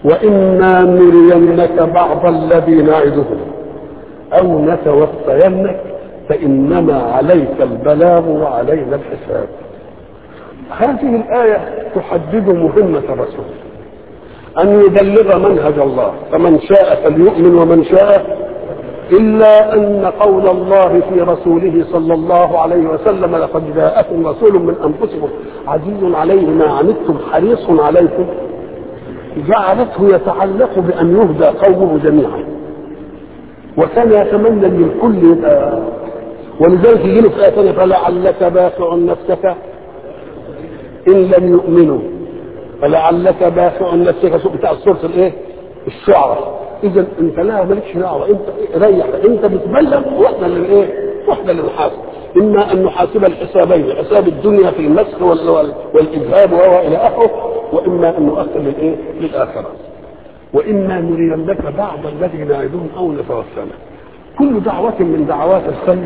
وإنا نرينك بعض الذي نعدهم أو نتوفينك فإنما عليك البلاغ وعلينا الحساب هذه الآية تحدد مهمة الرسول أن يبلغ منهج الله فمن شاء فليؤمن ومن شاء إلا أن قول الله في رسوله صلى الله عليه وسلم لقد جاءكم رسول من أنفسكم عزيز عليه ما عنتم حريص عليكم جعلته يتعلق بأن يهدى قومه جميعا وكان يتمنى ان الكل يبقى ولذلك يجي له في آية ثانية فلعلك باخع نفسك إن لم يؤمنوا فلعلك باخع نفسك شوف بتاع السورة الإيه؟ الشعراء إذا أنت لا مالكش دعوة أنت ريح أنت بتبلغ وإحنا اللي إيه؟ وإحنا اللي نحاسب إما أن نحاسب الحسابين حساب الدنيا في المسخ وال- والإذهاب وهو إلى آخره وإما أن نؤخر للإيه؟ للآخرة وإما نرينك بعض الذي نعدهم أو نتوفانا كل دعوة من دعوات الخير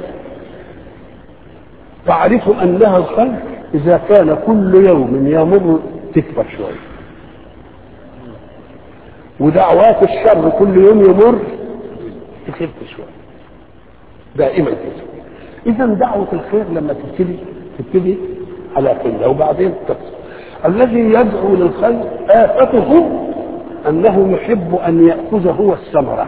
تعرف أنها الخير إذا كان كل يوم يمر تكبر شوية ودعوات الشر كل يوم يمر تخف شوية دائما كده إذا دعوة الخير لما تبتدي تبتدي على قلة وبعدين تكسر الذي يدعو للخير آفته أنه يحب أن يأخذ هو الثمرة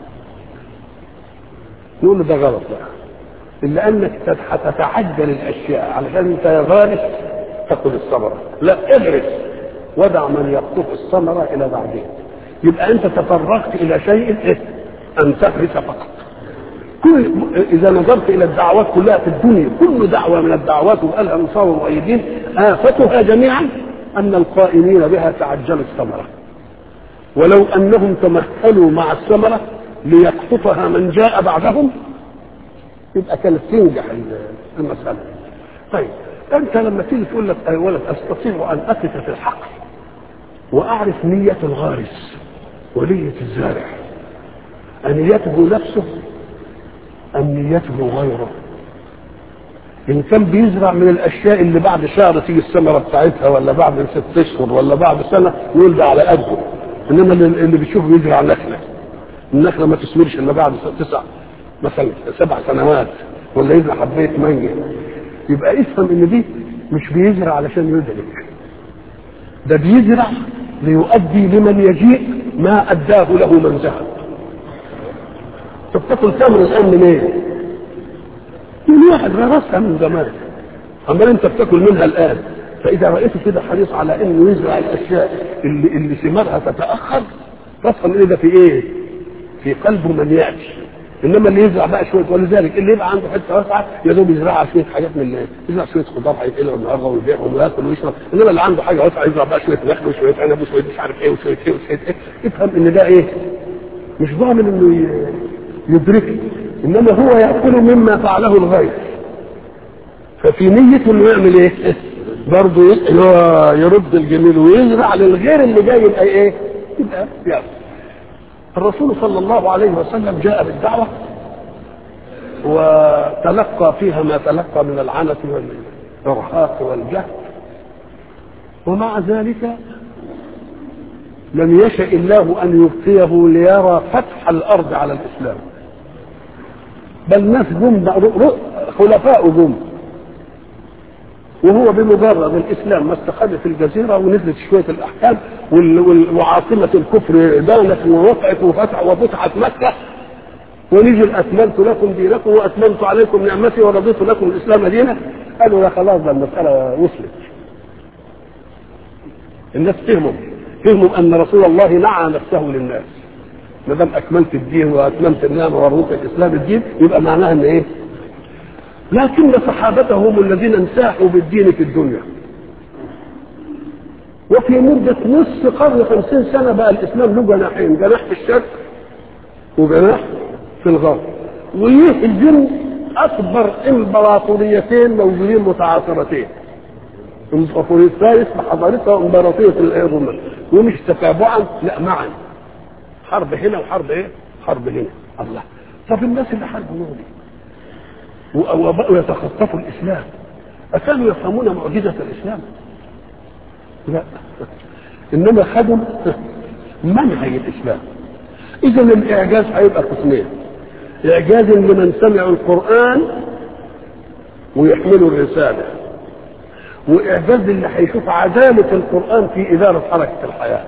نقول له ده غلط بقى إلا أنك هتتعجل الأشياء علشان أنت يا غارس تأخذ الثمرة لا ادرس ودع من يقطف الثمرة إلى بعدين يبقى أنت تفرغت إلى شيء إيه؟ أن تهرس فقط كل إذا نظرت إلى الدعوات كلها في الدنيا كل دعوة من الدعوات وقالها نصارى ومؤيدين آفتها جميعا أن القائمين بها تعجلوا الثمرة ولو أنهم تمهلوا مع الثمرة ليقطفها من جاء بعدهم يبقى كانت تنجح المسألة طيب أنت لما تيجي تقول لك يا ولد أستطيع أن أقف في الحق وأعرف نية الغارس ونية الزارع أنيته نفسه أم نيته غيره إن كان بيزرع من الأشياء اللي بعد شهر تيجي الثمرة بتاعتها ولا بعد ست أشهر ولا بعد سنة يقول ده على قده إنما اللي اللي بيشوفه بيزرع نخلة النخلة ما تثمرش إلا بعد تسع مثلا سبع سنوات ولا يزرع حباية مانجا يبقى افهم إن دي مش بيزرع علشان يدرك ده بيزرع ليؤدي لمن يجيء ما أداه له من ذهب طب تاكل تمر الآن من إيه؟ من واحد غرسها من زمان أما أنت بتاكل منها الآن فإذا رأيته كده حريص على إنه يزرع الأشياء اللي, اللي ثمارها تتأخر تفهم إن ده في إيه؟ في قلبه من يأتي انما اللي يزرع بقى شويه ولذلك اللي يبقى عنده حته واسعه يا دوب يزرعها شويه حاجات من اللي يزرع شويه خضار هيتقلع النهارده ويبيعهم وياكل ويشرب انما اللي عنده حاجه واسعه يزرع بقى شويه نخل وشويه عنب وشويه مش عارف ايه وشويه ايه وشويه ايه افهم ان ده ايه؟ مش ضامن انه ي- يدركه انما هو ياكل مما فعله الغير ففي نيته انه يعمل ايه؟ برضه ي- اللي هو يرد الجميل ويزرع للغير اللي جاي يبقى ايه؟ يبقى يأكل الرسول صلى الله عليه وسلم جاء بالدعوة وتلقى فيها ما تلقى من العنة والإرهاق والجهل ومع ذلك لم يشأ الله أن يبقيه ليرى فتح الأرض على الإسلام بل ناس جم خلفاء جم وهو بمجرد الاسلام ما استقر في الجزيره ونزلت شويه الاحكام وال- وال- وعاصمه الكفر بانت ووقعت وفتح وفتحت مكه ونجي اكملت لكم دينكم واتممت عليكم نعمتي ورضيت لكم الاسلام دينا قالوا لا خلاص ده المساله وصلت الناس فهموا فهموا ان رسول الله نعى نفسه للناس ما دام اكملت الدين واتممت النعمه ورضيت الاسلام الدين يبقى معناها ان ايه؟ لكن صحابته هم الذين انساحوا بالدين في الدنيا وفي مدة نصف قرن خمسين سنة بقى الإسلام له جناحين جناح في الشرق وجناح في الغرب ويهزم أكبر إمبراطوريتين موجودين متعاصرتين إمبراطورية فارس بحضارتها وإمبراطورية الرومان ومش تتابعا لا معا حرب هنا وحرب إيه؟ حرب هنا الله طب الناس اللي حاربوا دول وبقوا يتخطفوا الاسلام اكانوا يفهمون معجزه الاسلام لا انما خدوا منهج الاسلام اذا الاعجاز هيبقى قسمين اعجاز لمن سمعوا القران ويحملوا الرساله واعجاز اللي هيشوف عداله القران في اداره حركه الحياه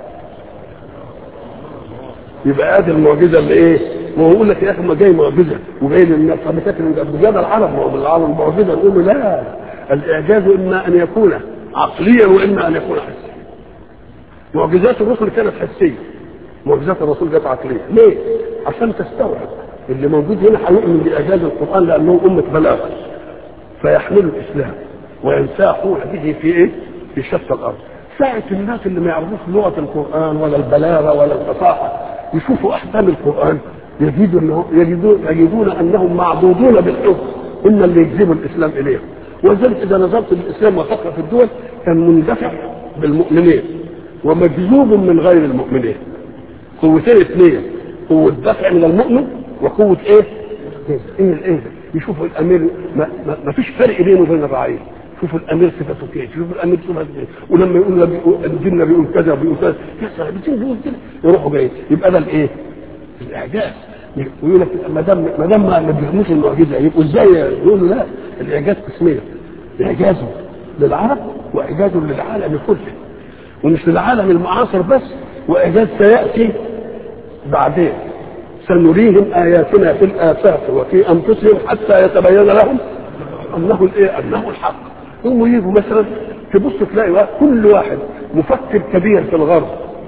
يبقى ادي المعجزه اللي ايه؟ ما هو يقول لك يا اخي ما جاي معجزه وجاي للناس طب فاكر ان بجد العرب ما هو بالعرب معجزه نقول له لا الاعجاز اما ان يكون عقليا واما ان يكون حسيا معجزات الرسل كانت حسيه معجزات الرسول كانت عقليه ليه؟ عشان تستوعب اللي موجود هنا هيؤمن باعجاز القران لانه امه بلاغه فيحملوا الاسلام وينساحون به في ايه؟ في شتى الارض ساعة الناس اللي ما يعرفوش لغة القرآن ولا البلاغة ولا الفصاحة يشوفوا أحكام القرآن يجدون أنه يجدون, يجدون أنهم معبودون بالحب هم اللي يجذبوا الإسلام إليهم ولذلك إذا نظرت للإسلام وفقه في الدول كان مندفع بالمؤمنين ومجذوب من غير المؤمنين قوتين اثنين قوة دفع من المؤمن وقوة ايه؟ ايه الايه؟ يشوفوا الامير ما, ما, ما فيش فرق بينه وبين الرعيه شوفوا الامير صفته كيف شوفوا الامير صفته كيف ولما يقول الجن بيقول كذا بيقول كذا يا سلام الجن بيقول كذا يروحوا جايين يبقى ده الايه؟ الاعجاز ويقول لك ما دام ما دام ما بيفهموش المعجزه يبقوا ازاي يقولوا لا الاعجاز قسمين اعجاز للعرب واعجاز للعالم كله ومش للعالم المعاصر بس واعجاز سياتي بعدين سنريهم اياتنا في الافاق وفي انفسهم حتى يتبين لهم انه الايه انه الحق هم يجوا مثلا تبص تلاقي واحد كل واحد مفكر كبير في الغرب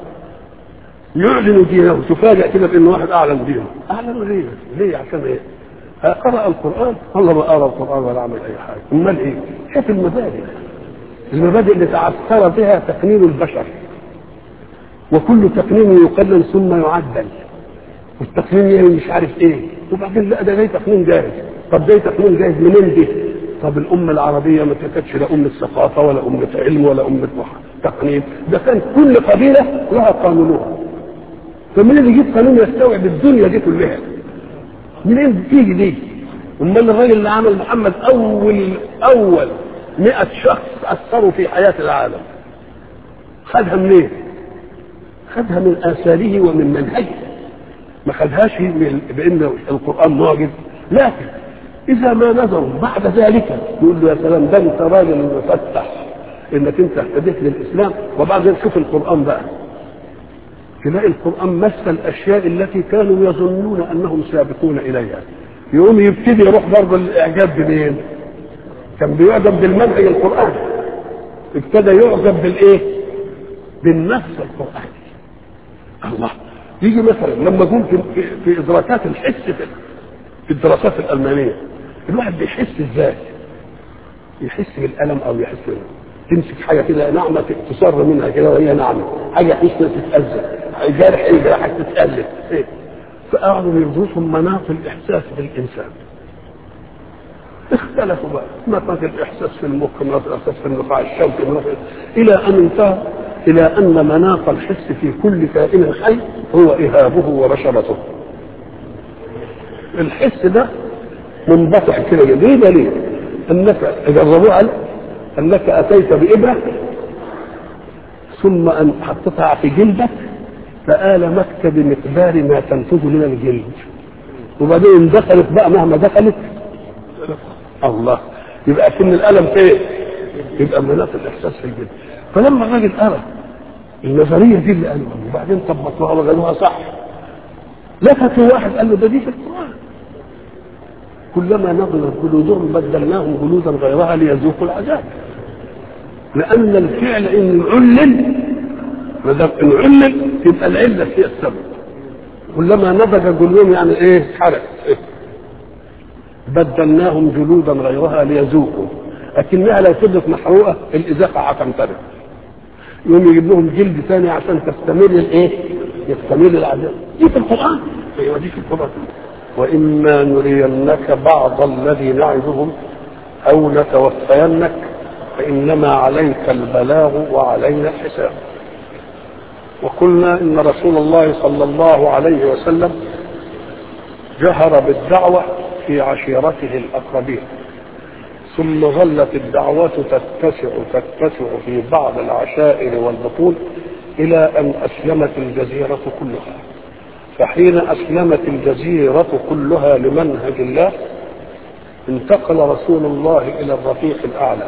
يعلن دينه تفاجأ كده بان واحد اعلن دينه اعلن ليه؟ ليه عشان ايه؟ قرأ القرآن والله ما قرأ القرآن ولا عمل أي حاجة، أمال إيه؟ شاف المبادئ المبادئ اللي تعثر بها تقنين البشر وكل تقنين يقنن ثم يعدل والتقنين مش عارف ايه وبعدين لا ده جاي تقنين جاهز طب جاي تقنين جاهز منين دي؟ طب الأمة العربية ما كانتش لا أمة ثقافة ولا أمة علم ولا أمة تقنين ده كان كل قبيلة لها قانونها فمين اللي يجيب قانون يستوعب الدنيا دي كلها؟ منين تيجي دي؟ امال الراجل اللي عمل محمد اول اول 100 شخص اثروا في حياه العالم خدها منين؟ خدها من اثاره ومن منهجه ما خدهاش من بان القران معجز لكن اذا ما نظروا بعد ذلك يقول له يا سلام ده انت راجل مفتح انك انت اهتديت للاسلام وبعدين شوف القران بقى تلاقي القرآن مثل الأشياء التي كانوا يظنون أنهم سابقون إليها يقوم يبتدي يروح برضه الإعجاب بمين؟ كان بيعجب بالمنهج القرآني ابتدى يعجب بالإيه؟ بالنفس القرآني الله يجي مثلا لما يكون في, في إدراكات الحس في, في الدراسات الألمانية الواحد بيحس إزاي؟ يحس بالألم أو يحس بالألم. تمسك حاجه كده نعمه تصر منها كده وهي نعمه حاجه حسنه تتاذى جارح ايه جراحك تتالف إيه؟ فقعدوا يدرسوا مناط الاحساس بالانسان اختلفوا بقى مناط الاحساس في المخ مناط الاحساس في النخاع الشوكي مناط الى ان انتهى الى ان مناط الحس في كل كائن حي هو اهابه وبشرته الحس ده منبطح كده ليه ده ليه؟ انك جربوه على انك اتيت بابره ثم ان حطيتها في جلدك فآلمتك بمقدار ما تنفذ من الجلد وبعدين دخلت بقى مهما دخلت الله يبقى كن الالم فين؟ يبقى مناط الاحساس في الجلد فلما الراجل قرا النظريه دي اللي قالوها وبعدين طبقوها وقالوها صح لفت واحد قال له ده دي في القران كلما نضجت جلودهم بدلناهم جلودا غيرها ليذوقوا العذاب لان الفعل ان علل ما دام ان علل تبقى العله هي السبب كلما نضج جلودهم يعني ايه حرق إيه؟ بدلناهم جلودا غيرها ليذوقوا لكنها لو فضلت محروقه الازاقه هتمتنع يقوم يجيب لهم جلد ثاني عشان تستمر الايه؟ يستمر العذاب دي في القران ايوه دي في القران وإما نرينك بعض الذي نعدهم أو نتوفينك فإنما عليك البلاغ وعلينا الحساب وقلنا إن رسول الله صلى الله عليه وسلم جهر بالدعوة في عشيرته الأقربين ثم ظلت الدعوة تتسع تتسع في بعض العشائر والبطون إلى أن أسلمت الجزيرة كلها فحين أسلمت الجزيرة كلها لمنهج الله انتقل رسول الله إلى الرفيق الأعلى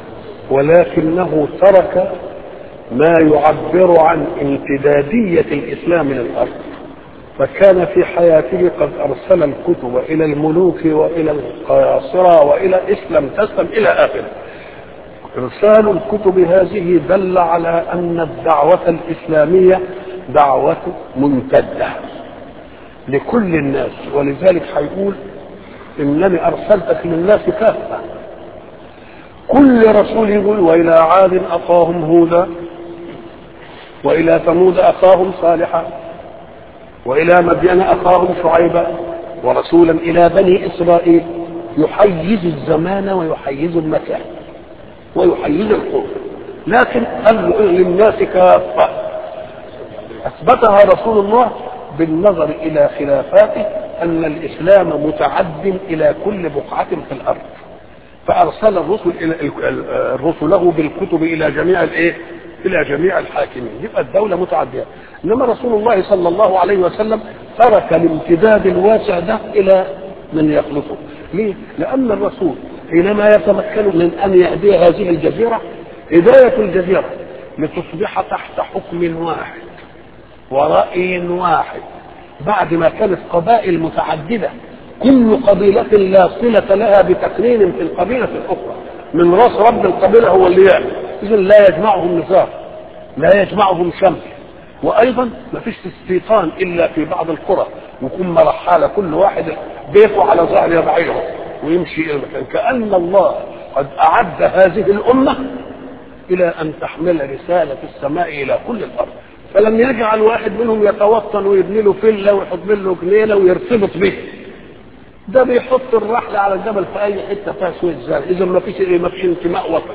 ولكنه ترك ما يعبر عن امتدادية الإسلام للأرض فكان في حياته قد أرسل الكتب إلى الملوك وإلى القياصرة وإلى اسلم تسلم إلى آخره إرسال الكتب هذه دل على أن الدعوة الإسلامية دعوة ممتدة لكل الناس ولذلك هيقول إنني أرسلتك للناس كافة كل رسول يقول وإلى عاد أخاهم هودا وإلى ثمود أخاهم صالحا وإلى مدين أخاهم شعيبا ورسولا إلى بني إسرائيل يحيز الزمان ويحيز المكان ويحيز القوم لكن قال للناس كافة أثبتها رسول الله بالنظر إلى خلافاته أن الإسلام متعد إلى كل بقعة في الأرض فأرسل الرسل إلى رسله بالكتب إلى جميع الإيه؟ إلى جميع الحاكمين يبقى الدولة متعدية إنما رسول الله صلى الله عليه وسلم ترك الامتداد الواسع ده إلى من يخلفه ليه؟ لأن الرسول حينما يتمكن من أن يهدي هذه الجزيرة هداية الجزيرة لتصبح تحت حكم واحد ورأي واحد بعد ما كانت قبائل متعددة كل قبيلة لا صلة لها بتقنين في القبيلة الأخرى من رأس رب القبيلة هو اللي يعمل إذا لا يجمعهم نزار لا يجمعهم شمل وأيضا ما فيش استيطان إلا في بعض القرى ويكون مرحالة كل واحد بيته على ظهر بعيره ويمشي إلى المكان كأن الله قد أعد هذه الأمة إلى أن تحمل رسالة السماء إلى كل الأرض فلم يجعل واحد منهم يتوطن ويبني له فيلا ويحط له جنينه ويرتبط به ده بيحط الرحلة على الجبل في أي حتة فيها شوية زرع إذا ما فيش ما فيش انتماء وطني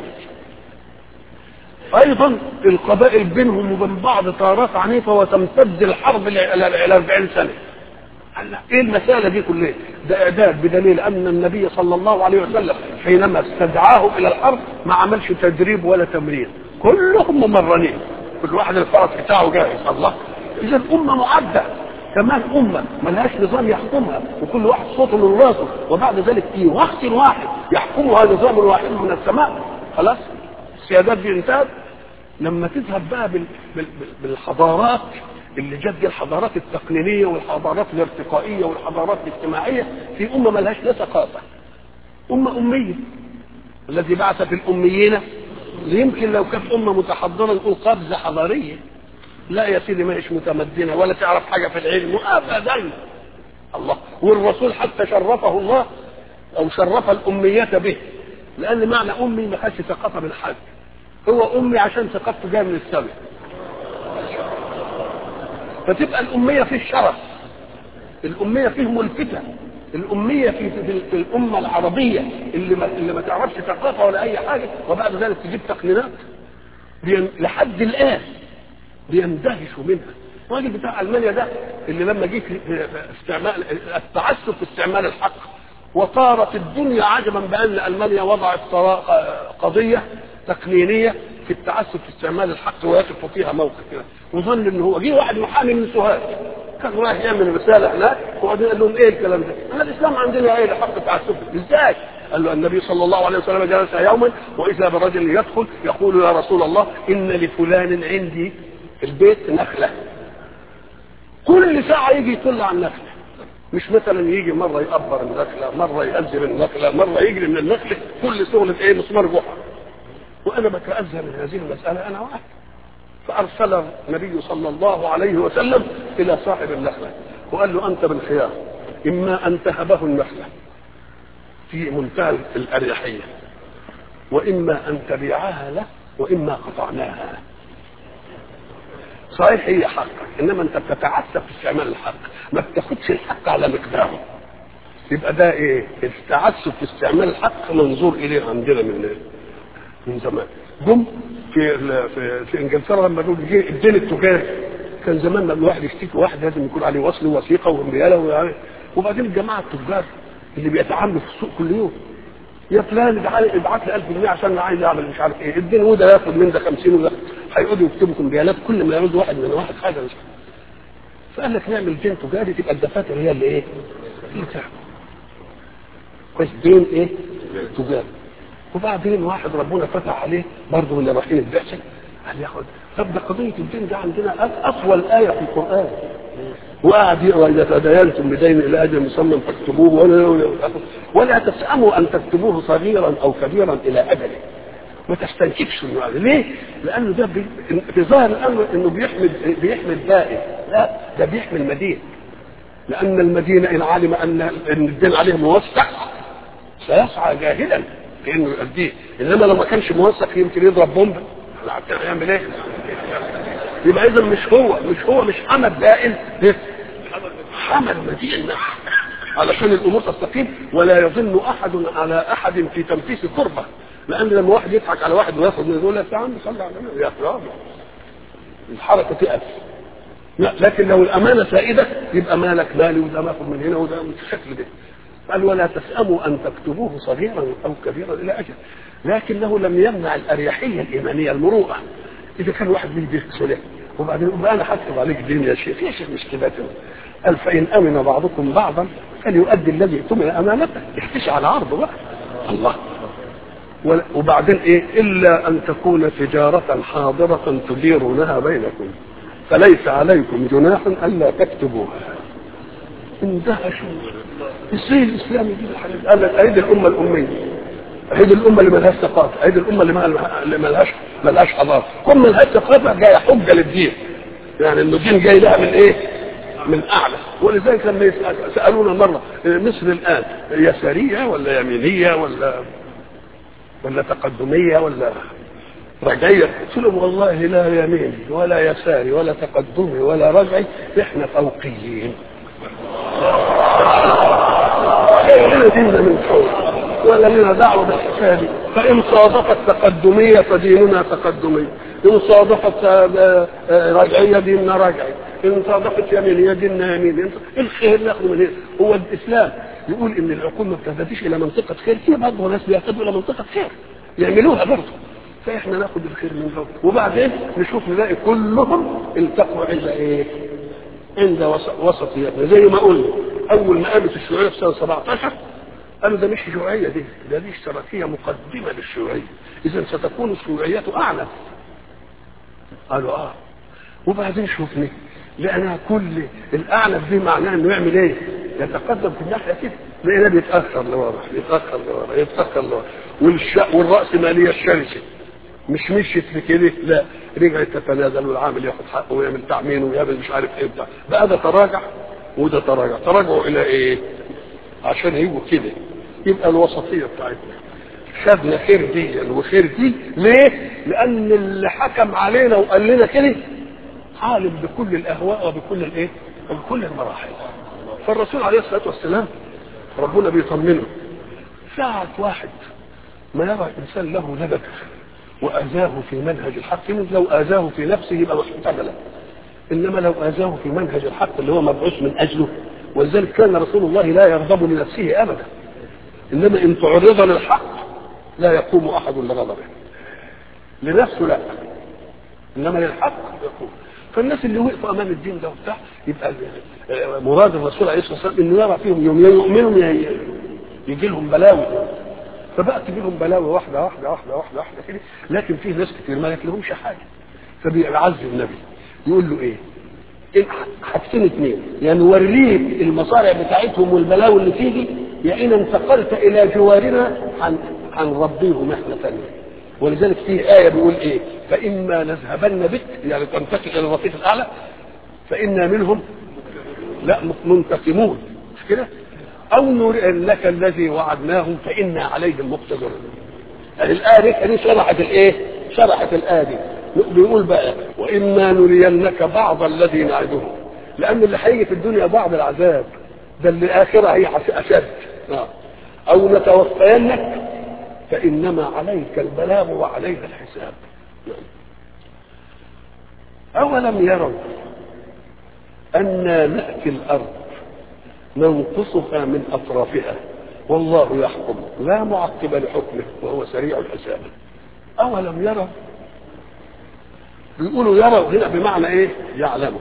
أيضا القبائل بينهم وبين بعض طارات عنيفة وتمتد الحرب إلى 40 سنة هلا ايه المساله دي كلها؟ ده اعداد بدليل ان النبي صلى الله عليه وسلم حينما استدعاهم الى الارض ما عملش تدريب ولا تمرين كلهم ممرنين كل واحد الفرس بتاعه جاهز الله اذا الامه معده كمان امه ملهاش نظام يحكمها وكل واحد صوته من راسه وبعد ذلك في وقت واحد يحكمها نظام واحد من السماء خلاص السيادات دي انتهت لما تذهب بقى بال... بال... بالحضارات اللي جد الحضارات التقنينية والحضارات الارتقائية والحضارات الاجتماعية في أمة ملهاش لا ثقافة أمة أمية الذي بعث في الأميين يمكن لو كانت أمة متحضرة نقول قفزة حضارية لا يا سيدي ما هيش متمدنة ولا تعرف حاجة في العلم أبدا الله والرسول حتى شرفه الله أو شرف الأمية به لأن معنى أمي ما خدش ثقافة من حد هو أمي عشان ثقافته جاية من السماء فتبقى الأمية فيه الشرف الأمية فيه ملفتة الأمية في, في, في الأمة العربية اللي ما, اللي ما تعرفش ثقافة ولا أي حاجة وبعد ذلك تجيب تقنينات لحد الآن بيندهشوا منها الراجل بتاع ألمانيا ده اللي لما جه في, في استعمال التعسف في استعمال الحق وطارت الدنيا عجبا بأن ألمانيا وضعت قضية تقنينية في التعسف في استعمال الحق ويقف فيها موقف كده وظن ان هو جه واحد محامي من سوهاج كان رايح يعمل رساله هناك وبعدين قال لهم ايه الكلام ده؟ انا الاسلام عندنا ايه حق التعسف ازاي؟ قال له النبي صلى الله عليه وسلم جلس يوما واذا برجل يدخل يقول يا رسول الله ان لفلان عندي في البيت نخله كل ساعه يجي يطل عن نخله مش مثلا يجي مره يقبر النخله مره يأذن النخله مره يجري من النخله كل شغله ايه مسمار جحا وانا بتأذى من هذه المساله انا واحد فارسل النبي صلى الله عليه وسلم الى صاحب النخله وقال له انت بالخيار اما ان تهبه النخله في منتهى الاريحيه واما ان تبيعها له واما قطعناها صحيح هي حقك انما انت بتتعسف في استعمال الحق ما بتاخدش الحق على مقداره يبقى ده ايه التعسف في استعمال الحق منظور اليه عندنا من من زمان جم في في, في انجلترا لما دول جه الدين التجاري كان زمان لما الواحد يشتكي واحد لازم يكون عليه وصل ووثيقه وامرياله وبعدين الجماعه التجار اللي بيتعاملوا في السوق كل يوم يا فلان ابعت لي 1000 جنيه عشان انا عايز اعمل مش عارف ايه الدين وده ياخد من ده 50 وده هيقعدوا يكتبوا كمبيالات كل ما يعوز واحد من واحد حاجه مش فقال لك نعمل دين تجاري تبقى الدفاتر هي اللي ايه؟ اللي تعمل كويس دين ايه؟ تجاري وبعدين واحد ربنا فتح عليه برضه من اللي رايحين البعثه قال ياخد طب ده قضيه الدين ده عندنا اطول ايه في القران وقعد يقرا اذا تداينتم بدين الى اجل مسمى فاكتبوه ولا ولا, ولا تساموا ان تكتبوه صغيرا او كبيرا الى اجله ما تستنكفش انه ليه؟ لانه ده بي... في ظاهر الامر انه بيحمل بيحمل بائن لا ده بيحمل مدين لان المدينه ان علم ان ان الدين عليه موسع سيسعى جاهلا في انه يؤديه انما لو ما كانش موثق يمكن يضرب بومب احنا عارفين هيعمل ايه يبقى اذا مش هو مش هو مش حمد بائن حمد مدينه علشان الامور تستقيم ولا يظن احد على احد في تنفيذ قربه لان لما واحد يضحك على واحد وياخد منه يقول يا عم صلي على النبي يا اخي الحركه تقف لا لكن لو الامانه سائده يبقى مالك مالي وده ماخد من هنا وده بالشكل ده قال ولا تسأموا أن تكتبوه صغيرا أو كبيرا إلى أجل لكنه لم يمنع الأريحية الإيمانية المروءة إذا كان واحد بيجي يغسله وبعدين يقول أنا هكتب عليك دين يا شيخ يا شيخ مش كده قال فإن أمن بعضكم بعضا فليؤدي الذي اؤتمن أمانته يحتش على عرضه بقى الله وبعدين إيه إلا أن تكون تجارة حاضرة تديرونها بينكم فليس عليكم جناح ألا تكتبوها اندهشوا ازاي الاسلام يجيب الحاجات قال لك ايدي الامه الاميه ايدي الامه اللي مالهاش ثقافه ايدي الامه اللي مالهاش مالهاش حضاره كل مالهاش ثقافه جايه حجه للدين يعني انه الدين جاي لها من ايه؟ من اعلى ولذلك لما سالونا مره مصر الان يساريه ولا يمينيه ولا ولا تقدميه ولا رجعية قلت لهم والله لا يميني ولا يساري ولا تقدمي ولا رجعي احنا فوقيين لنا ديننا من فوق ولا لنا دعوة بالحكاية دي فإن صادفت تقدمية فديننا تقدمي إن صادفت رجعية ديننا رجعي إن صادفت يمينية ديننا يميني الخير ناخذ من هنا هو الإسلام يقول إن العقول ما بتهتديش إلى منطقة خير في برضه ناس بيهتدوا إلى منطقة خير يعملوها برضه فإحنا ناخذ الخير من فوق وبعدين نشوف نلاقي كلهم التقوا عند إيه؟ عند وسطيتنا زي ما قلنا اول ما قامت الشيوعيه في سنه 17 قالوا ده مش شيوعيه دي ده دي اشتراكيه مقدمه للشيوعيه اذا ستكون الشيوعيه اعنف قالوا اه وبعدين شوفني لان كل الاعنف دي معناه انه يعمل ايه؟ يتقدم في الناحيه كده لقينا بيتاخر لورا يتاخر لورا يتاخر لورا والش... والراسماليه الشرسه مش مشيت في كده لا رجعت تتنازل والعامل ياخد حقه ويعمل تعمين ويعمل مش عارف ايه بتاع بقى ده تراجع وده تراجع تراجعوا الى ايه عشان يجوا كده يبقى الوسطيه بتاعتنا خدنا خير دي وخير دي ليه لان اللي حكم علينا وقال لنا كده عالم بكل الاهواء وبكل الايه وبكل المراحل فالرسول عليه الصلاه والسلام ربنا بيطمنه ساعة واحد ما يرى انسان له لبك واذاه في منهج الحق لو اذاه في نفسه يبقى محتملا انما لو اذاه في منهج الحق اللي هو مبعوث من اجله ولذلك كان رسول الله لا يغضب لنفسه ابدا انما ان تعرض للحق لا يقوم احد لغضبه لنفسه لا انما للحق يقوم فالناس اللي وقفوا امام الدين ده وبتاع يبقى مراد الرسول عليه الصلاه والسلام انه يرى فيهم يوم يؤمنوا يجي لهم بلاوي فبقى تجي لهم بلاوي واحده واحده واحده واحده واحده كده لكن فيه ناس كتير ما لهمش حاجه فبيعز النبي يقول له ايه؟ حاجتين اثنين يا يعني نوريك المصارع بتاعتهم والبلاوي اللي تيجي يا ان انتقلت الى جوارنا عن هنربيهم احنا ثانيه ولذلك فيه آية بيقول إيه فإما نذهبن بك يعني تنتقل إلى الرفيق الأعلى فإنا منهم لا منتقمون مش كده أو نرئنك الذي وعدناهم فإنا عليهم مقتدرون الآية دي شرحت الإيه شرحت الآية دي بيقول بقى وإما نرينك بعض الذي نعدهم لأن اللي هيجي في الدنيا بعض العذاب ده اللي آخرة هي أشد أو نتوفينك فإنما عليك البلاغ وعلينا الحساب أولم يروا أنا نأتي الأرض ننقصها من أطرافها والله يحكم لا معقب لحكمه وهو سريع الحساب أولم يروا بيقولوا يروا هنا بمعنى ايه يعلموا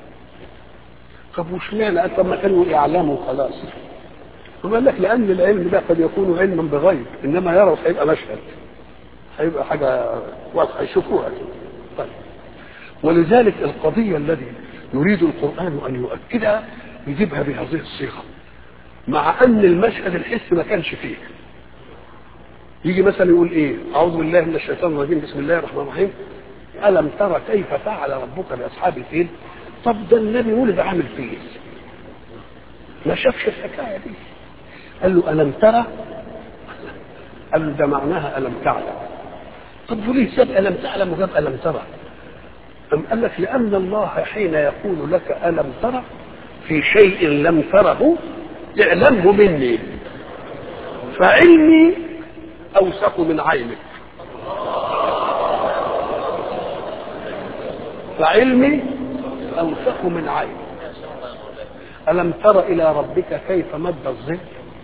طب وش معنى طب ما كانوا يعلموا خلاص ثم قال لك لان العلم ده قد يكون علما بغيب انما يروا هيبقى مشهد هيبقى حاجه واضحه يشوفوها كده طيب ولذلك القضيه الذي يريد القران ان يؤكدها يجيبها بهذه الصيغه مع ان المشهد الحس ما كانش فيه يجي مثلا يقول ايه اعوذ بالله من الشيطان الرجيم بسم الله الرحمن الرحيم الم ترى كيف فعل ربك باصحاب الفيل طب ده النبي ولد عامل فيل ما شافش الحكايه دي قال له الم ترى قال له ده معناها الم تعلم طب وليه ساب الم تعلم وجاب الم ترى أم قال لك لأن الله حين يقول لك ألم ترى في شيء لم تره اعلمه مني فعلمي أوثق من عينك فعلمي أوثق من عينك ألم تر إلى ربك كيف مد الظل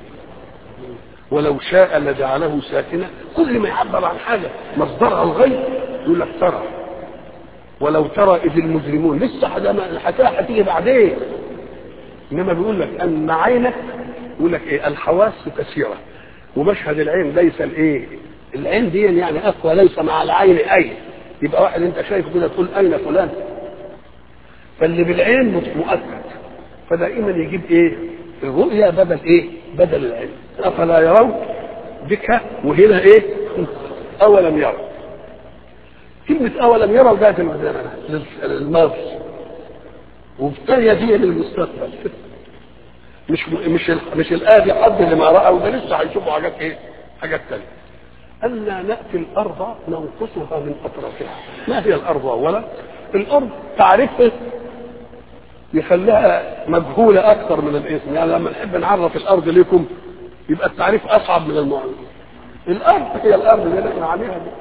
ولو شاء لجعله ساكنا كل ما يعبر عن حاجة مصدرها الغيب يقول لك ترى ولو ترى إذ المجرمون لسه حدا الحكاية هتيجي بعدين إنما بيقول لك أن عينك يقول لك إيه الحواس كثيرة ومشهد العين ليس الإيه العين دي يعني أقوى ليس مع العين أي يبقى واحد أنت شايفه كده تقول أين فلان فاللي بالعين مؤكد فدائما يجيب إيه الرؤيا بدل إيه بدل العين أفلا يرون بك وهنا إيه أولم يروا كلمة أولم يروا جاءت للماضي والثانية دي للمستقبل مش مش مش الآية حد اللي ما رأى وده لسه هيشوفوا حاجات إيه؟ حاجات تانية. ألا نأتي الأرض ننقصها من أطرافها. ما هي الأرض أولا؟ الأرض تعريفها يخليها مجهولة أكثر من الاسم، يعني لما نحب نعرف الأرض لكم يبقى التعريف أصعب من المعرفة. الأرض هي الأرض اللي احنا عليها دي.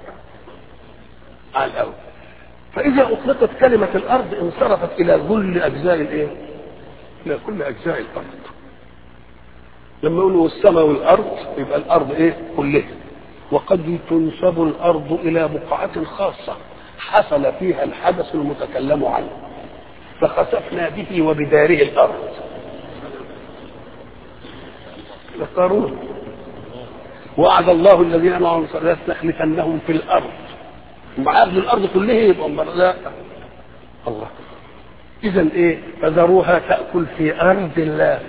على الأول. فإذا أطلقت كلمة الأرض انصرفت إلى كل أجزاء الإيه؟ إلى كل أجزاء الأرض. لما يقولوا السماء والأرض يبقى الأرض إيه؟ كلها. وقد تنسب الأرض إلى بقعة خاصة حصل فيها الحدث المتكلم عنه. فخسفنا به وبداره الأرض. قارون وعد الله الذين امنوا ليستخلفنهم في الارض معاه الارض كلها يبقى لا الله اذا ايه فذروها تاكل في ارض الله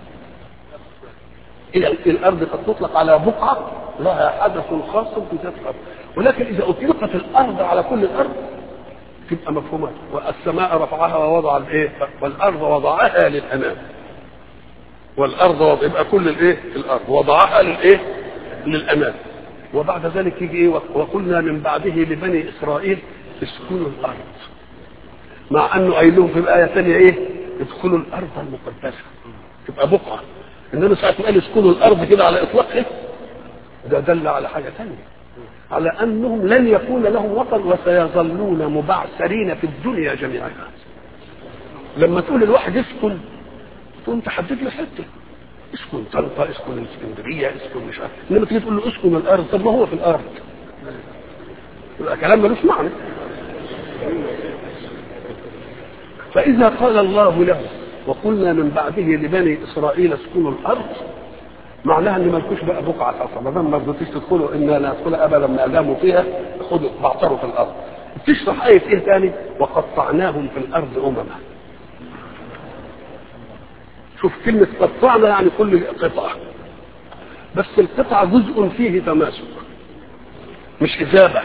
إذا الارض قد تطلق على بقعه لها حدث خاص في ذات الارض ولكن اذا اطلقت الارض على كل الارض تبقى مفهومات والسماء رفعها ووضع الايه والارض وضعها للامام والارض وضع يبقى كل الايه الارض وضعها للايه للامام وبعد ذلك يجي ايه وقلنا من بعده لبني اسرائيل اسكنوا الارض مع انه قايل لهم في الايه الثانيه ايه ادخلوا الارض المقدسه تبقى بقعه انما ساعه ما قال اسكنوا الارض كده على اطلاقها ده دل على حاجه ثانيه على انهم لن يكون لهم وطن وسيظلون مبعثرين في الدنيا جميعا لما تقول الواحد اسكن تقوم تحدد له حته اسكن طنطا اسكن الاسكندريه اسكن مش عارف انما تيجي تقول له اسكن الارض طب ما هو في الارض يبقى كلام ملوش معنى فاذا قال الله له وقلنا من بعده لبني اسرائيل اسكنوا الارض معناها ان مالكوش بقى بقعه خاصه ما دام ما رضيتوش تدخلوا انا لا ندخل ابدا ما داموا فيها خذوا بعثروا في الارض تشرح ايه ايه ثاني وقطعناهم في الارض امما شوف كلمة قطعنا يعني كل قطعة بس القطعة جزء فيه تماسك مش إجابة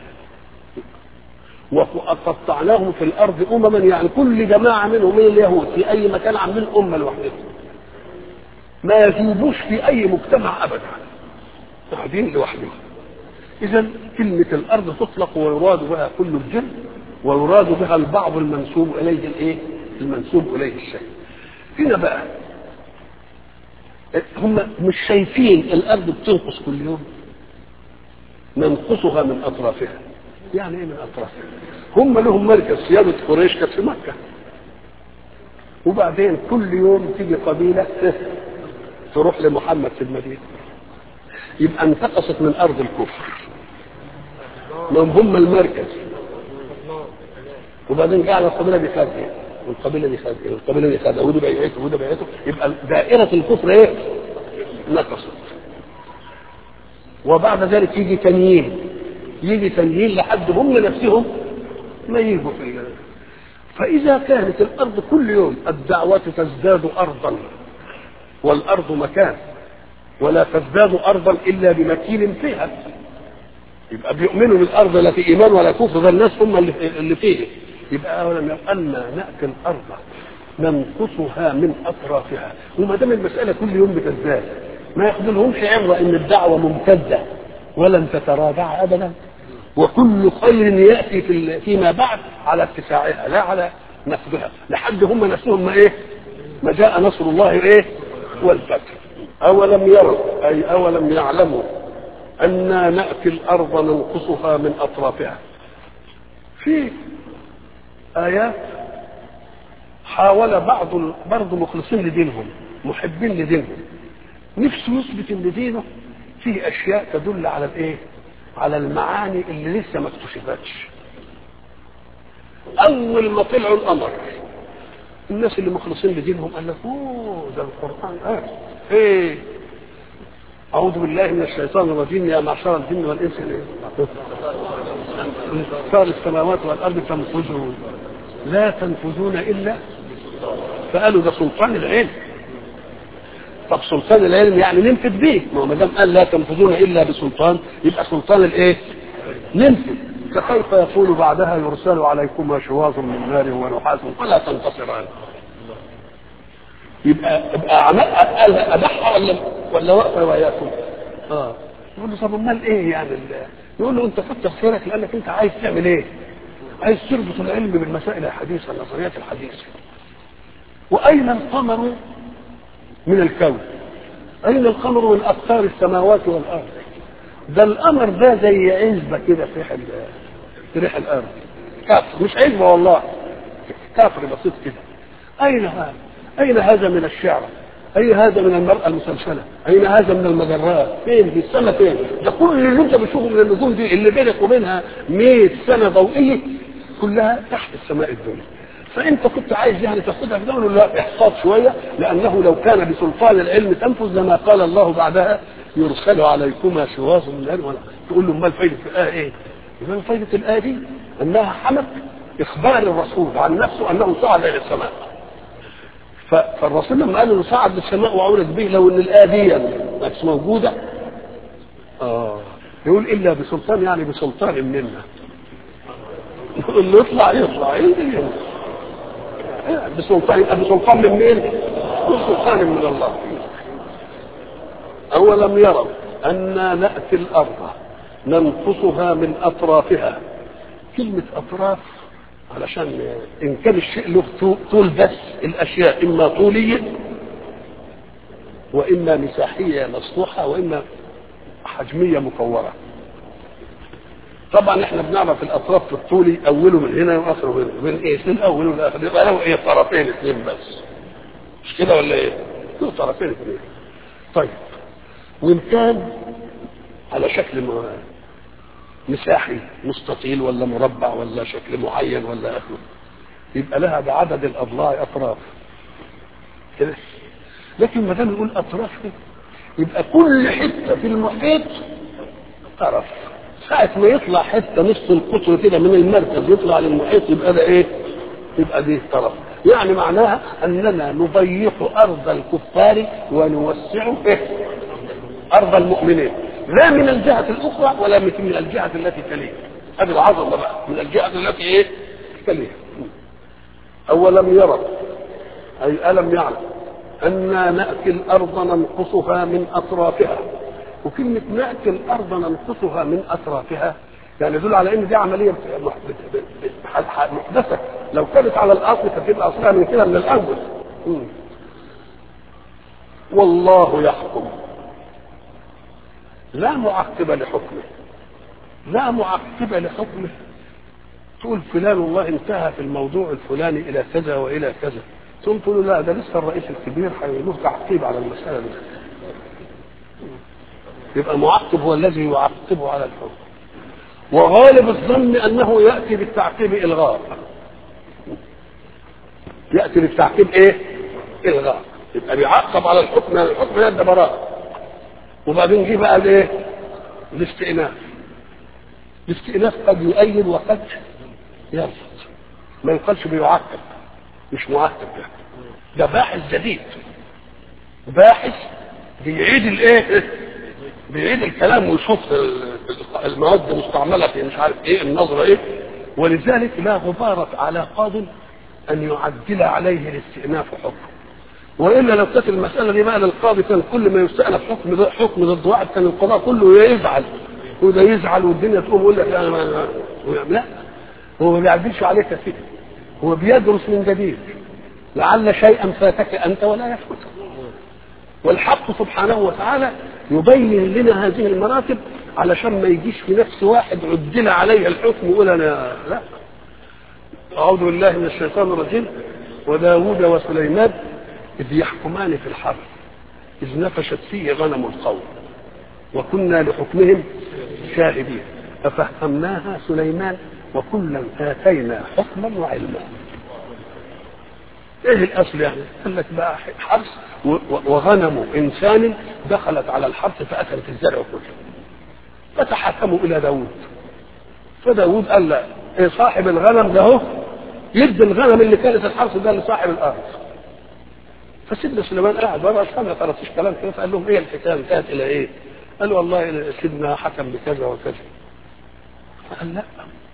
وقطعناهم في الأرض أمما يعني كل جماعة منهم من اليهود في أي مكان عاملين أمة لوحدهم ما يذوبوش في أي مجتمع أبدا قاعدين لوحدهم إذا كلمة الأرض تطلق ويراد بها كل الجن ويراد بها البعض المنسوب إليه الإيه؟ المنسوب إليه الشيء هنا بقى هم مش شايفين الارض بتنقص كل يوم ننقصها من اطرافها يعني ايه من اطرافها هم لهم مركز سياده قريش كانت في مكه وبعدين كل يوم تيجي قبيله تروح لمحمد في المدينه يبقى انتقصت من ارض الكفر ما هم المركز وبعدين جعل القبيله دي خد ايه والقبيله دي خد ايه والقبيله دي خد وده بيعته وده بيعته يبقى دائره الكفر ايه نقصت وبعد ذلك يجي تنيين يجي تنيين لحد هم نفسهم ما يجوا في ال- فإذا كانت الأرض كل يوم الدعوة تزداد أرضا والأرض مكان ولا تزداد أرضا إلا بمكين فيها يبقى بيؤمنوا بالأرض لا في إيمان ولا كفر ده الناس هم اللي, اللي فيه يبقى أولا أن نأتي الأرض ننقصها من أطرافها وما دام المسألة كل يوم بتزداد ما ياخذلهمش عبرة إن الدعوة ممتدة ولن تتراجع أبدا وكل خير يأتي في ال- فيما بعد على اتساعها لا على نفذها لحد هم نفسهم ما إيه ما جاء نصر الله إيه والفتح أولم يروا أي أولم يعلموا أنا نأتي الأرض ننقصها من أطرافها في آيات حاول بعض ال- برضه مخلصين لدينهم محبين لدينهم نفسه يثبت ان دينه فيه اشياء تدل على الايه؟ على المعاني اللي لسه ما اكتشفتش. اول ما طلعوا القمر الناس اللي مخلصين لدينهم قال لك اوه ده القران قال ايه أعوذ بالله من الشيطان الرجيم يا معشر الجن والإنس صار السماوات والأرض تنفذون لا تنفذون إلا فقالوا ده سلطان العلم طب سلطان العلم يعني ننفذ به ما هو ما دام قال لا تنفذون الا بسلطان يبقى سلطان الايه؟ ننفذ فكيف يقول بعدها يرسل عليكما شواظ من نار ونحاس فلا تنتصران يبقى يبقى عمل قال ابحها ولا ولا واقفه وياكم؟ اه يقول له طب امال ايه يعني ال- يقول له انت كتر خيرك لانك انت عايز تعمل ايه؟ عايز تربط العلم بالمسائل الحديثه النظريات الحديثه واين القمر من الكون أين القمر من أقطار السماوات والأرض ده القمر ده زي عزبة كده في ريح ال- في ريح الأرض كافر مش عزبة والله كافر بسيط كده أين هذا أين هذا من الشعر أين هذا من المرأة المسلسلة أين هذا من المجرات فين في السماء فين ده كل اللي أنت بتشوفه من النجوم دي اللي بينك وبينها 100 سنة ضوئية كلها تحت السماء الدنيا فانت كنت عايز يعني تاخدها في دولة لا احصاد شويه لانه لو كان بسلطان العلم تنفذ لما قال الله بعدها يرسل عليكما شواظ من نار ولا تقول له امال فايده الايه ايه؟ يبقى فايده الايه دي انها حمت اخبار الرسول عن نفسه انه صعد الى السماء ف- فالرسول لما قال انه صعد للسماء وعرج به لو ان الايه دي ما كانتش موجوده اه يقول الا بسلطان يعني بسلطان منا اللي يطلع يطلع ينزل ينزل بسلطان يبقى بسلطان من مين؟ بسلطان من الله أولم يروا أنا نأتي الأرض ننقصها من أطرافها كلمة أطراف علشان إن كان الشيء له طو- طول بس الأشياء إما طولية وإما مساحية مسطوحة وإما حجمية مكورة طبعا احنا بنعرف الاطراف في الطولي اوله من هنا واخره من هنا من ايه من اول والاخر يبقى له ايه طرفين اثنين بس مش كده ولا ايه؟ له طرفين اثنين طيب وان كان على شكل م- مساحي مستطيل ولا مربع ولا شكل معين ولا اخره يبقى لها بعدد الاضلاع اطراف كده لكن ما دام نقول اطراف كده يبقى كل حته في المحيط طرف ساعة ما يطلع حتة نص القطر كده من المركز يطلع للمحيط يبقى ده ايه؟ يبقى دي طرف يعني معناها اننا نضيق ارض الكفار ونوسع إيه؟ ارض المؤمنين لا من الجهة الاخرى ولا من الجهة التي تليها هذه العظمة بقى من الجهة التي ايه؟ تليها اولم يروا اي الم يعلم انا ناتي الارض ننقصها من اطرافها وكلمه ناتي الارض ننقصها من اطرافها يعني يدل على ان دي عمليه بت- بت- بت- بت- محدثه لو كانت على الاصل فتبقى اصلها من كده من الاول مم. والله يحكم لا معقب لحكمه لا معقب لحكمه تقول فلان والله انتهى في الموضوع الفلاني الى كذا والى كذا ثم تقول له لا ده لسه الرئيس الكبير هيله تعقيب على المساله دي يبقى المعقب هو الذي يعقبه على الحكم وغالب الظن انه ياتي بالتعقيب الغاء ياتي للتعقيب ايه الغاء يبقى بيعقب على الحكم الحكم ده براءه وبعدين جه بقى الايه الاستئناف الاستئناف قد يؤيد وقد يرفض ما يقالش بيعقب مش معقب ده ده باحث جديد باحث بيعيد الايه بيعيد الكلام ويشوف المواد المستعمله في مش عارف ايه النظره ايه ولذلك لا غبار على قاض ان يعدل عليه الاستئناف حكم والا لو كانت المساله دي بقى للقاضي كان كل ما يستأنف حكم حكم ضد واحد كان القضاء كله يزعل وده يزعل والدنيا تقوم يقول لك لا ما لا هو ما بيعدلش عليك كثير هو بيدرس من جديد لعل شيئا فاتك انت ولا يفوتك والحق سبحانه وتعالى يبين لنا هذه المراتب علشان ما يجيش في نفس واحد عدل عليه الحكم يقول انا لا اعوذ بالله من الشيطان الرجيم وداود وسليمان اذ يحكمان في الحرب اذ نفشت فيه غنم القوم وكنا لحكمهم شاهدين ففهمناها سليمان وكلا اتينا حكما وعلما ايه الاصل يعني؟ قال لك بقى حرث وغنم انسان دخلت على الحرث فاكلت الزرع كله فتحكموا الى داوود فداوود قال لا إيه صاحب الغنم ده هو يدي الغنم اللي كانت الحرث ده لصاحب الارض فسيدنا سليمان قاعد بره ما خلصش كلام كده فقال لهم ايه الحكايه انتهت الى ايه؟ قالوا والله سيدنا حكم بكذا وكذا قال لا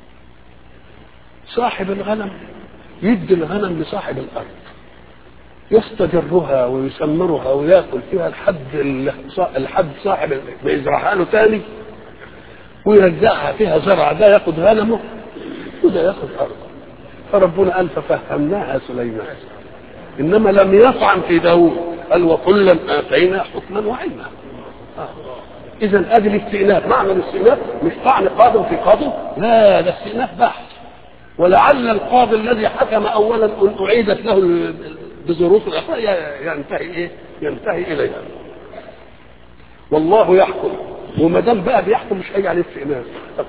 صاحب الغنم يدي الغنم لصاحب الارض يستجرها ويسمرها وياكل فيها لحد لحد صاحب ما يزرعها له تاني ويرجعها فيها زرع ده ياخد غنمه وده ياخد ارضه فربنا قال ففهمناها سليمان انما لم يطعن في داوود قال وكلا اتينا حكما وعلما آه. اذا ادي الاستئناف معنى الاستئناف مش طعن قاض في قاضي لا ده استئناف بحث ولعل القاضي الذي حكم اولا ان اعيدت له بظروف الاخرى ينتهي ايه؟ ينتهي اليها. والله يحكم وما دام بقى بيحكم مش هيجي عليه استئناف.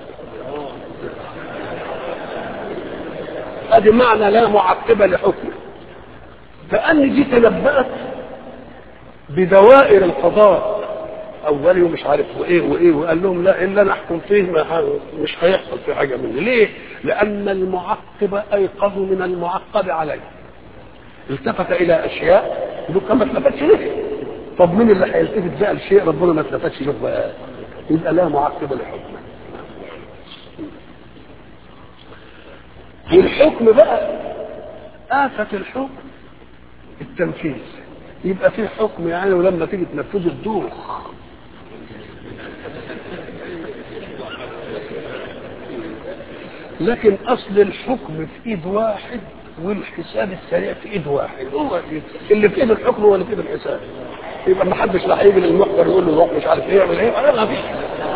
ادي معنى لا معقب لحكمه. فان دي تنبأت بدوائر القضاء اولي ومش عارف وايه وايه وقال لهم لا الا انا احكم فيه ما مش هيحصل في حاجه مني ليه؟ لان المعقب ايقظ من المعقب عليه التفت الى اشياء يقول كان ما التفتش ليه؟ طب مين اللي هيلتفت بقى لشيء ربنا ما التفتش له بقى؟ يبقى لا معقب لحكمه والحكم بقى آفة الحكم التنفيذ يبقى في حكم يعني ولما تيجي تنفذه تدوخ لكن اصل الحكم في ايد واحد والحساب السريع في ايد واحد هو اللي في ايد الحكم هو اللي في ايد الحساب يبقى ما حدش راح يجي للمحضر يقول له روح مش عارف ايه يعمل ايه انا ما فيش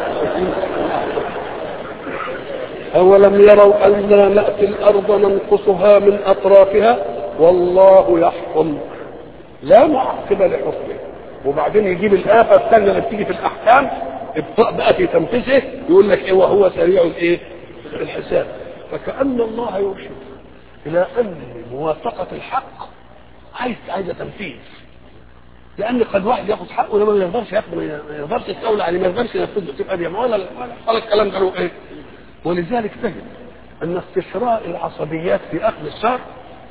أولم يروا أنا نأتي الأرض ننقصها من أطرافها والله يحكم لا معقب لحكمه وبعدين يجيب الآفة الثانية اللي بتيجي في الأحكام ابطأ بقى في تنفيذه يقول لك إيه وهو سريع الإيه؟ الحساب فكأن الله يرشد إلى أن موافقة الحق عايز عايزة تنفيذ لأن قد واحد ياخد حقه لما ما يقدرش ياخد ما يقدرش يستولى عليه ما يقدرش ينفذه تبقى دي ولا ولا الكلام ده له إيه؟ ولذلك تجد أن استشراء العصبيات في أخذ الشر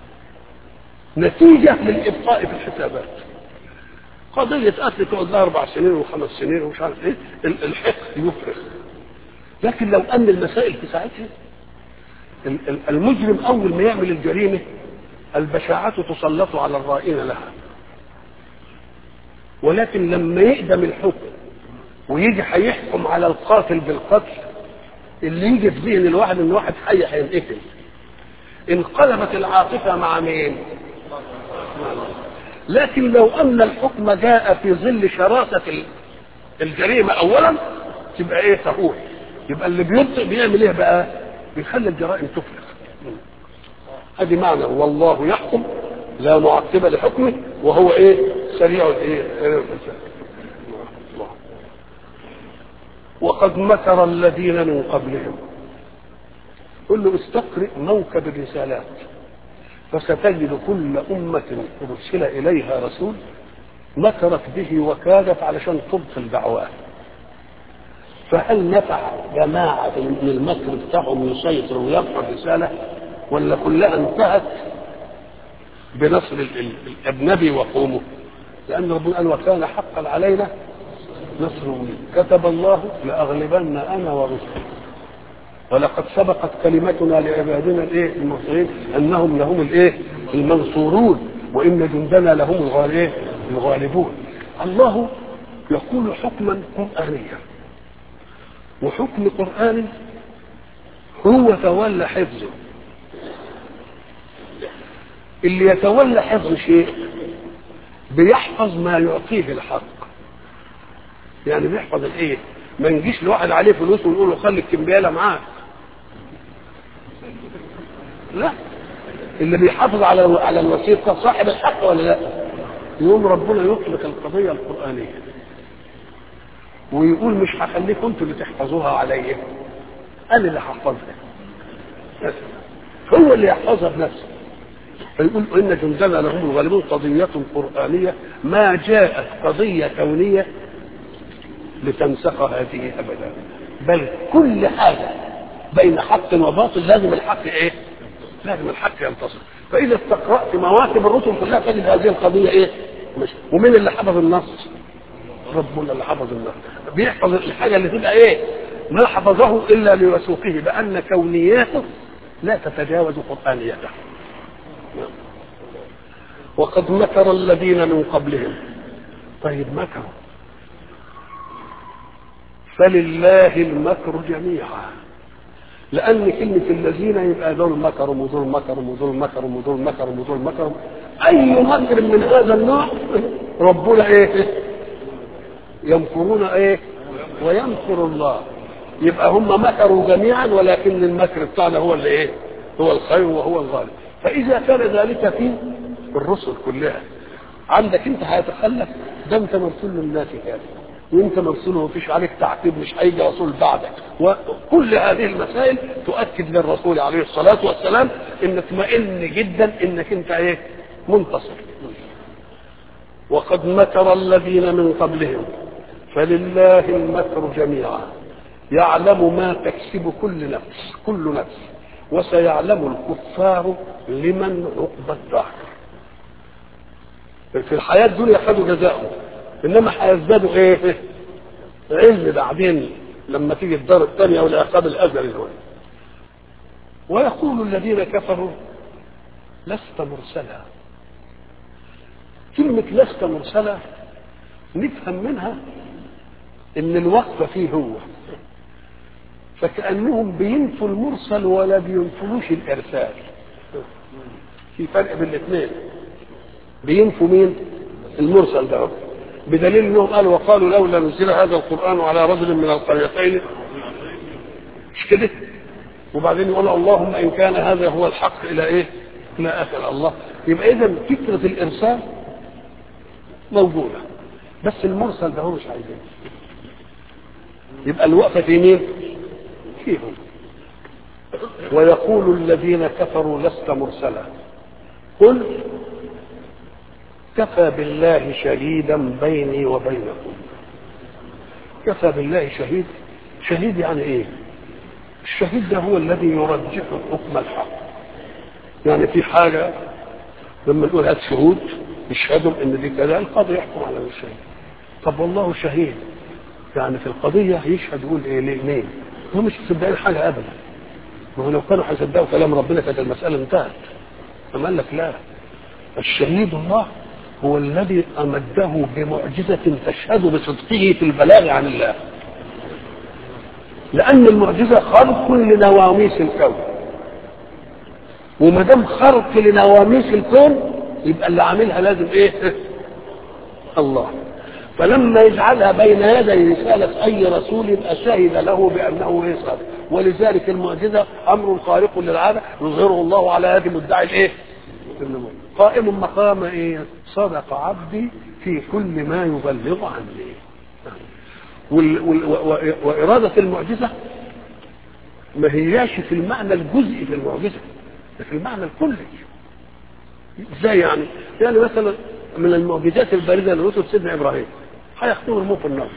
نتيجة للإبقاء في الحسابات قضية قتل تقعد لها أربع سنين وخمس سنين ومش عارف إيه الحقد يفرغ لكن لو أن المسائل في ساعتها المجرم أول ما يعمل الجريمة البشاعة تسلط على الرائين لها ولكن لما يقدم الحكم ويجي هيحكم على القاتل بالقتل اللي يجي في ذهن الواحد ان واحد حي هينقتل انقلبت العاطفه مع مين؟ لكن لو ان الحكم جاء في ظل شراسه الجريمه اولا تبقى ايه تهوح يبقى اللي بيبطئ بيعمل ايه بقى؟ بيخلي الجرائم تفرغ ادي معنى والله يحكم لا معقب لحكمه وهو ايه؟ سريع الايه؟ وقد مكر الذين من قبلهم قل له استقرئ موكب الرسالات فستجد كل أمة أرسل إليها رسول مكرت به وكادت علشان تبطل دعواه فهل نفع جماعة من المكر بتاعهم يسيطر ويبقى الرسالة ولا كلها انتهت بنصر الأجنبي وقومه لأن ربنا قال وكان حقا علينا نصر المؤمنين كتب الله لأغلبن أنا ورسلي ولقد سبقت كلمتنا لعبادنا الايه المرسلين انهم لهم الايه المنصورون وان جندنا لهم الغالبين الغالبون الله يقول حكما قرانيا وحكم قرآن هو تولى حفظه اللي يتولى حفظ شيء بيحفظ ما يعطيه الحق يعني بيحفظ الايه ما نجيش لواحد عليه فلوس ونقول له خلي الكمبياله معاك لا اللي بيحافظ على على الوثيقه صاحب الحق ولا لا يقوم ربنا يطلق القضيه القرانيه ويقول مش هخليكم انتوا اللي تحفظوها عليا انا اللي هحفظها هو اللي يحفظها بنفسه فيقول ان جندنا لهم الغالبون قضيه قرانيه ما جاءت قضيه كونيه لتنسخ هذه ابدا بل كل حاجه بين حق وباطل لازم الحق ايه؟ لازم الحق ينتصر فاذا استقرات مواكب الرسل كلها تجد هذه القضيه ايه؟ مش ومين اللي حفظ النص؟ ربنا اللي حفظ النص بيحفظ الحاجه اللي تبقى ايه؟ ما حفظه الا لوثوقه بان كونياته لا تتجاوز قرانيته وقد مكر الذين من قبلهم طيب مكروا فلله المكر جميعا لان كلمه الذين يبقى دول مكروا ودول مكروا ودول مكروا ودول مكروا ودول مكروا اي مكر من هذا النوع ربنا ايه يمكرون ايه ويمكر الله يبقى هم مكروا جميعا ولكن المكر بتاعنا هو اللي ايه هو الخير وهو الغالب فاذا كان ذلك في الرسل كلها عندك انت هيتخلف ده انت مرسول للناس كافر وانت مرسول ومفيش عليك تعقيب مش هيجي رسول بعدك وكل هذه المسائل تؤكد للرسول عليه الصلاه والسلام ان اطمئن جدا انك انت ايه منتصر وقد مكر الذين من قبلهم فلله المكر جميعا يعلم ما تكسب كل نفس كل نفس وسيعلم الكفار لمن عقبى الدهر في الحياة الدنيا خدوا جزاءهم إنما هيزدادوا إيه؟ علم بعدين لما تيجي الدار الثانية والعقاب الأزلي هو ويقول الذين كفروا لست مرسلا كلمة لست مرسلا نفهم منها إن الوقفة فيه هو فكأنهم بينفوا المرسل ولا بينفلوش الإرسال في فرق بين الاثنين بينفوا مين المرسل ده بدليل انهم قالوا وقالوا لولا نزل هذا القران على رجل من القريتين مش كده وبعدين يقول اللهم ان كان هذا هو الحق الى ايه الى اخر الله يبقى اذا فكره الارسال موجوده بس المرسل ده هو مش عايزين يبقى الوقفه في مين فيهم ويقول الذين كفروا لست مرسلا قل كفى بالله شهيدا بيني وبينكم كفى بالله شهيد شهيد يعني ايه الشهيد ده هو الذي يرجح حكم الحق يعني في حاجة لما نقول هات شهود يشهدوا ان دي كذا القاضي يحكم على الشهيد طب والله شهيد يعني في القضية يشهد يقول ايه ليه مين هو مش مصدقين حاجة ابدا ما هو لو كانوا هيصدقوا كلام ربنا كانت المسألة انتهت أما قال لك لا الشهيد الله هو الذي أمده بمعجزة تشهد بصدقه في البلاغ عن الله لأن المعجزة خرق لنواميس الكون وما دام خرق لنواميس الكون يبقى اللي عاملها لازم ايه؟ الله فلما يجعلها بين يدي رسالة أي رسول يبقى شهد له بأنه ايه صادق ولذلك المعجزة أمر خارق للعادة يظهره الله على يد مدعي الايه؟ قائم مقام ايه؟ صدق عبدي في كل ما يبلغ عني. وال وال وإرادة المعجزة ما هياش في المعنى الجزئي في المعجزة ده في المعنى الكلي ازاي يعني؟ يعني مثلا من المعجزات البارزه لرسل سيدنا ابراهيم هياخدوه يرموه في النار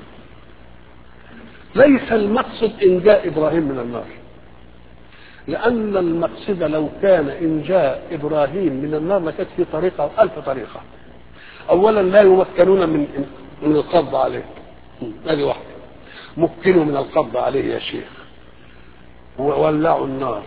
ليس المقصد انجاء ابراهيم من النار لان المقصد لو كان انجاء ابراهيم من النار لكانت في طريقه الف طريقه اولا لا يمكنون من من القبض عليه هذه واحده مكنوا من القبض عليه يا شيخ وولعوا النار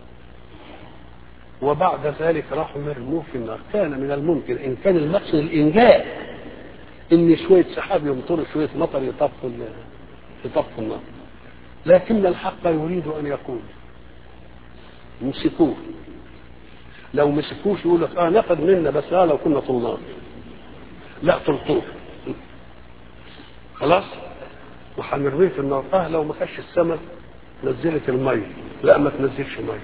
وبعد ذلك راحوا يرموه في النار كان من الممكن ان كان المقصد الانجاء ان شويه سحاب يمطروا شويه مطر يطفوا يطفوا النار لكن الحق يريد ان يقول مسكوه لو مسكوش يقول لك اه نقد منا بس اه لو كنا طلاب لا طلطوه خلاص وهنرميه في النار اه لو ما كانش السماء نزلت الميه لا ما تنزلش ميه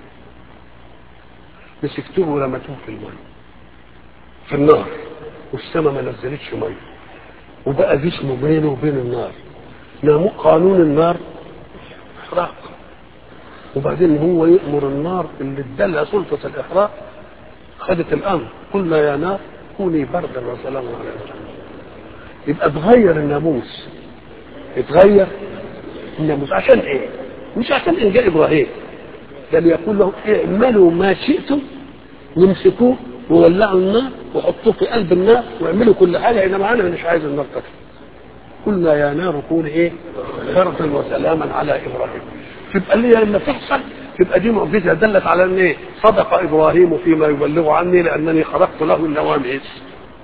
مسكتوه ورمتوه في الميه في النار والسماء ما نزلتش ميه وبقى جسمه بينه وبين النار ناموا قانون النار احراق وبعدين هو يأمر النار اللي ادالها سلطة الإحراق خدت الأمر قلنا يا نار كوني بردا وسلاما على إبراهيم يبقى اتغير الناموس اتغير الناموس عشان ايه؟ مش عشان انجاء ابراهيم بل يقول لهم اعملوا ما شئتم يمسكوه وولعوا النار وحطوه في قلب النار واعملوا كل حاجه انما انا مش عايز النار تكفي قلنا يا نار كوني ايه؟ بردا وسلاما على ابراهيم تبقى اللي لما تحصل تبقى دي معجزه دلت على ان ايه؟ صدق ابراهيم فيما يبلغ عني لانني خرقت له النواميس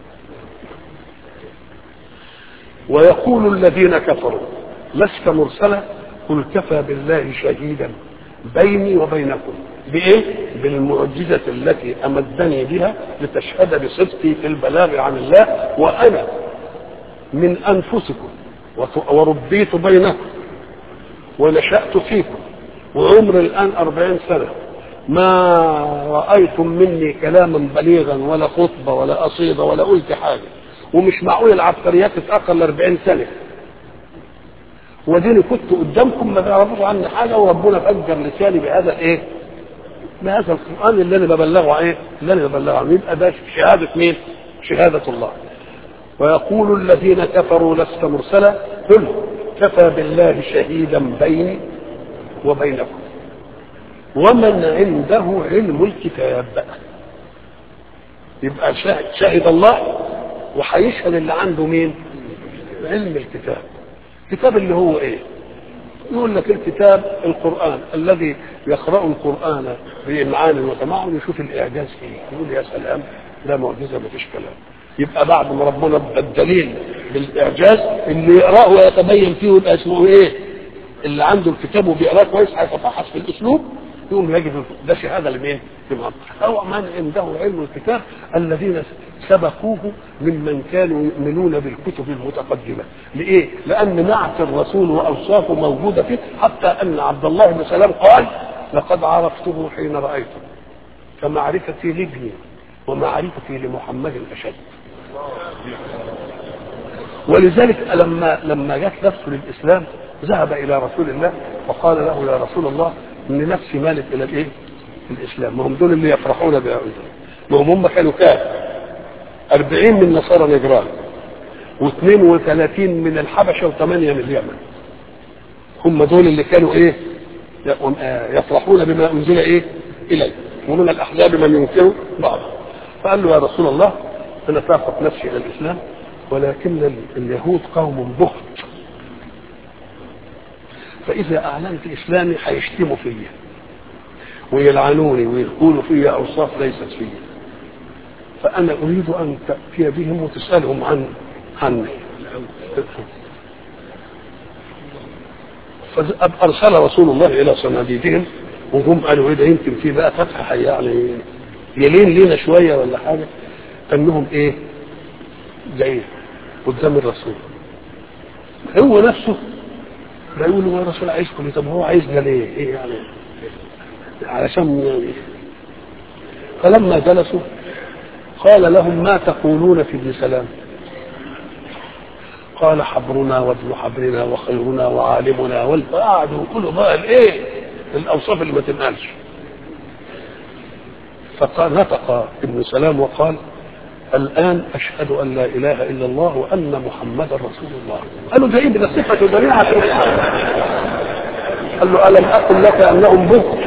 ويقول الذين كفروا لست مرسلا قل كفى بالله شهيدا بيني وبينكم بايه بالمعجزه التي امدني بها لتشهد بصدقي في البلاغ عن الله وانا من انفسكم وربيت بينكم ونشأت فيكم وعمري الآن أربعين سنة ما رأيتم مني كلاما بليغا ولا خطبة ولا قصيدة ولا قلت حاجة ومش معقول العبقريات تتأخر ل 40 سنة وديني كنت قدامكم ما تعرفوش عني حاجة وربنا فجر لساني بهذا الايه؟ بهذا القرآن اللي أنا ببلغه ايه؟ اللي أنا ببلغه عنه يبقى ده شهادة مين؟ شهادة الله ويقول الذين كفروا لست مرسلا قل كفى بالله شهيدا بيني وبينكم ومن عنده علم الكتاب يبقى شاهد, شاهد الله وهيشهد اللي عنده مين علم الكتاب الكتاب اللي هو ايه يقول لك الكتاب القرآن الذي يقرأ القرآن بإمعان وتمعن يشوف الإعجاز فيه يقول يا سلام ده معجزة ما فيش كلام يبقى بعد ما ربنا الدليل بالاعجاز اللي يقراه ويتبين فيه يبقى اسمه ايه؟ اللي عنده الكتاب وبيقراه كويس هيتفحص في الاسلوب يقوم يجد ده شهاده لمين؟ لمن او من عنده علم الكتاب الذين سبقوه ممن كانوا يؤمنون بالكتب المتقدمه لإيه؟ لأن نعت الرسول وأوصافه موجودة فيه حتى أن عبد الله بن سلام قال لقد عرفته حين رأيته فمعرفتي لابني ومعرفتي لمحمد أشد ولذلك لما لما جت نفسه للاسلام ذهب الى رسول الله وقال له يا رسول الله ان نفسي مالت الى الايه؟ الاسلام ما هم دول اللي يفرحون بهؤلاء ما هم هم كانوا كام؟ 40 من نصارى نجران و32 من الحبشه و8 من اليمن هم دول اللي كانوا ايه؟ يفرحون بما انزل ايه؟ اليه ومن الاحزاب من ينكر بعض فقال له يا رسول الله انا ساقط نفسي الى الاسلام ولكن اليهود قوم بخت فاذا اعلنت اسلامي هيشتموا فيا ويلعنوني ويقولوا فيا اوصاف ليست فيا فانا اريد ان تاتي بهم وتسالهم عن عني فارسل رسول الله الى صناديدهم وهم قالوا ايه ده يمكن في بقى فتح يعني يلين لينا شويه ولا حاجه انهم ايه جايين قدام الرسول هو نفسه لا يقول له يا رسول عايزكم طب هو عايزنا ليه؟ ايه يعني؟ علشان يعني فلما جلسوا قال لهم ما تقولون في ابن سلام؟ قال حبرنا وابن حبرنا وخيرنا وعالمنا وقعدوا يقولوا بقى الايه؟ الاوصاف اللي ما تنقالش فقال نطق ابن سلام وقال الآن أشهد أن لا إله إلا الله وأن محمدا رسول الله قالوا ده إيه ده صفة جميعة قال له ألم أقل لك أنهم بكر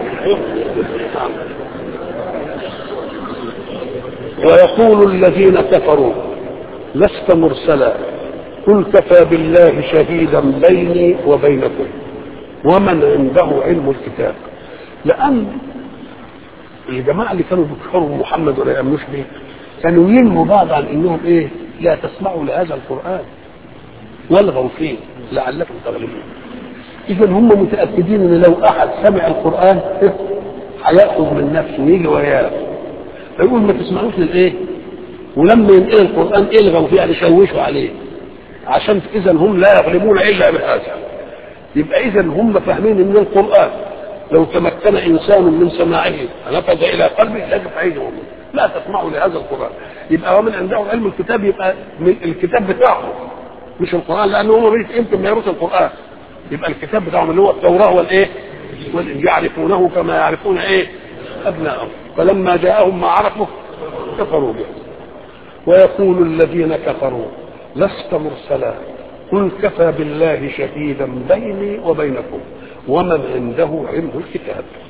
ويقول الذين كفروا لست مرسلا قل كفى بالله شهيدا بيني وبينكم ومن عنده علم الكتاب لأن الجماعة اللي كانوا بيكفروا محمد ولا يأمنوش به كانوا ينهوا بعض عن انهم ايه لا تسمعوا لهذا القرآن والغوا فيه لعلكم تغلبون اذا هم متأكدين ان لو احد سمع القرآن هيأخذ من نفسه ويجي وياه فيقول ما تسمعوش للايه ولما ينقل القرآن الغوا فيه يعني شوشوا عليه عشان اذا هم لا يغلبون الا بهذا يبقى اذا هم فاهمين ان القرآن لو تمكن انسان من سماعه نفذ الى قلبه لازم هيجي لا تسمعوا لهذا القران يبقى ومن عنده علم الكتاب يبقى من الكتاب بتاعه مش القران لان هم مش يمكن ما يروش القران يبقى الكتاب بتاعهم اللي هو التوراه والايه يعرفونه كما يعرفون ايه ابنائهم فلما جاءهم ما عرفوا كفروا به ويقول الذين كفروا لست مرسلا قل كفى بالله شهيدا بيني وبينكم ومن عنده علم الكتاب